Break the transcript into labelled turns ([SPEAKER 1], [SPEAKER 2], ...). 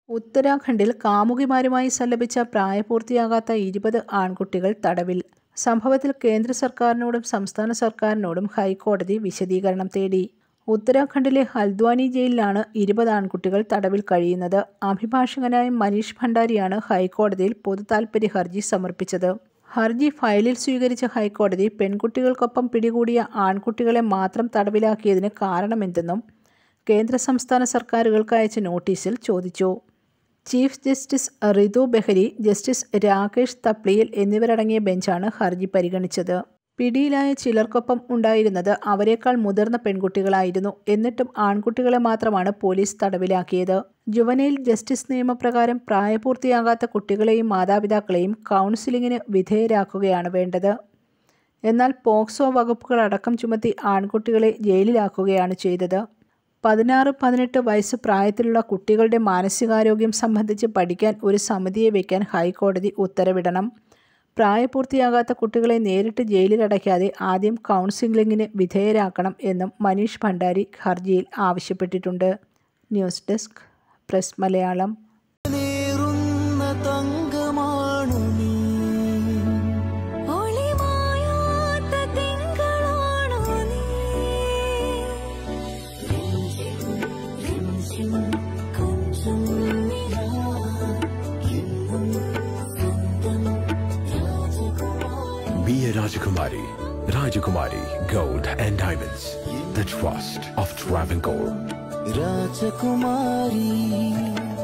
[SPEAKER 1] ഉത്തരാഖണ്ഡിൽ കാമുകിമാരുമായി സല്ലപിച്ച പ്രായപൂർത്തിയാകാത്ത ഇരുപത് ആൺകുട്ടികൾ തടവിൽ സംഭവത്തിൽ കേന്ദ്ര സർക്കാരിനോടും സംസ്ഥാന സർക്കാരിനോടും ഹൈക്കോടതി വിശദീകരണം തേടി ഉത്തരാഖണ്ഡിലെ ഹൽദ്വാനി ജയിലിലാണ് ഇരുപത് ആൺകുട്ടികൾ തടവിൽ കഴിയുന്നത് അഭിഭാഷകനായ മനീഷ് ഭണ്ഡാരിയാണ് ഹൈക്കോടതിയിൽ പൊതുതാൽപര്യ ഹർജി സമർപ്പിച്ചത് ഹർജി ഫയലിൽ സ്വീകരിച്ച ഹൈക്കോടതി പെൺകുട്ടികൾക്കൊപ്പം പിടികൂടിയ ആൺകുട്ടികളെ മാത്രം തടവിലാക്കിയതിന് കാരണമെന്തെന്നും കേന്ദ്ര സംസ്ഥാന സർക്കാരുകൾക്ക് അയച്ച നോട്ടീസിൽ ചോദിച്ചു chief justice Ritu Bahri justice Rakesh Thapliyal എന്നിവരടങ്ങിയ ബെഞ്ചാണ് ഹർജി പരിഗണിച്ചത് പിടിയിലായ ചിലർക്കൊപ്പം ഉണ്ടായിരുന്നത് അവരെക്കാൾ മുതിർന്ന പെൺകുട്ടികളായിരുന്നു എന്നിട്ടും ആൺകുട്ടികളെ മാത്രമാണ് പോലീസ് തടവിലാക്കിയത് ജുവനൈൽ ജസ്റ്റിസ് നിയമപ്രകാരം പ്രായപൂർത്തിയാകാത്ത കുട്ടികളെയും മാതാപിതാക്കളെയും കൗൺസിലിങ്ങിന് വിധേയരാക്കുകയാണ് വേണ്ടത് എന്നാൽ പോക്സോ വകുപ്പുകൾ അടക്കം ചുമത്തി ആൺകുട്ടികളെ ജയിലിലാക്കുകയാണ് ചെയ്തത് പതിനാറ് പതിനെട്ട് വയസ്സ് പ്രായത്തിലുള്ള കുട്ടികളുടെ മാനസികാരോഗ്യം സംബന്ധിച്ച് പഠിക്കാൻ ഒരു സമിതിയെ വയ്ക്കാൻ ഹൈക്കോടതി ഉത്തരവിടണം പ്രായപൂർത്തിയാകാത്ത കുട്ടികളെ നേരിട്ട് ജയിലിലടയ്ക്കാതെ ആദ്യം കൗൺസിലിങ്ങിന് വിധേയരാക്കണം എന്നും മനീഷ് ഭണ്ഡാരി ഹർജിയിൽ ആവശ്യപ്പെട്ടിട്ടുണ്ട് ന്യൂസ് ഡെസ്ക് പ്രസ് മലയാളം
[SPEAKER 2] നേറുന്ന തങ്കമാണു നീ
[SPEAKER 3] ഒളിമായാത്ത തിങ്കളാണോ നീ രഞ്ജിം കൊഞ്ചും നിലാ എന്നും സ്വന്തം രാജകുമാരി
[SPEAKER 4] Be a Rajakumari. Rajakumari Gold and Diamonds. The trust of Travancore.
[SPEAKER 2] രാജകുമാരി